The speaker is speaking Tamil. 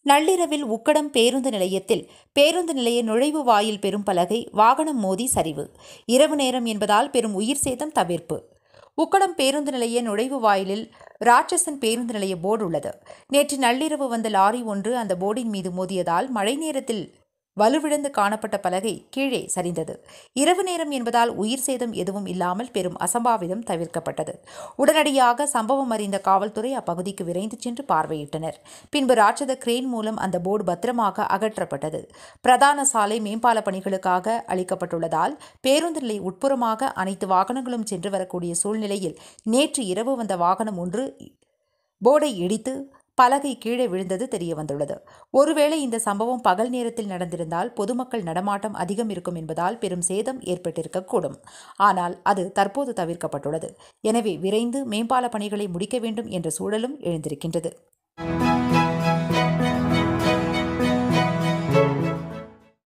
நள்ளிரவில் உக்கடம் பேருந்து நிலையத்தில் பேருந்து நிலைய நுழைவு வாயில் பெரும் பலகை வாகனம் மோதி சரிவு இரவு நேரம் என்பதால் பெரும் உயிர் சேதம் தவிர்ப்பு உக்கடம் பேருந்து நிலைய நுழைவு வாயிலில் ராட்சசன் பேருந்து நிலைய போர்டு உள்ளது நேற்று நள்ளிரவு வந்த லாரி ஒன்று அந்த போர்டின் மீது மோதியதால் மழை நேரத்தில் வலுவிழந்து காணப்பட்ட பலகை கீழே சரிந்தது இரவு நேரம் என்பதால் உயிர் சேதம் எதுவும் இல்லாமல் பெரும் அசம்பாவிதம் தவிர்க்கப்பட்டது உடனடியாக சம்பவம் அறிந்த காவல்துறை அப்பகுதிக்கு விரைந்து சென்று பார்வையிட்டனர் பின்பு ராட்சத கிரேன் மூலம் அந்த போர்டு பத்திரமாக அகற்றப்பட்டது பிரதான சாலை மேம்பால பணிகளுக்காக அளிக்கப்பட்டுள்ளதால் பேருந்து நிலை உட்புறமாக அனைத்து வாகனங்களும் சென்று வரக்கூடிய சூழ்நிலையில் நேற்று இரவு வந்த வாகனம் ஒன்று போர்டை இடித்து பலகை கீழே விழுந்தது தெரிய வந்துள்ளது ஒருவேளை இந்த சம்பவம் பகல் நேரத்தில் நடந்திருந்தால் பொதுமக்கள் நடமாட்டம் அதிகம் இருக்கும் என்பதால் பெரும் சேதம் ஏற்பட்டிருக்கக்கூடும் ஆனால் அது தற்போது தவிர்க்கப்பட்டுள்ளது எனவே விரைந்து மேம்பால பணிகளை முடிக்க வேண்டும் என்ற சூழலும் எழுந்திருக்கின்றது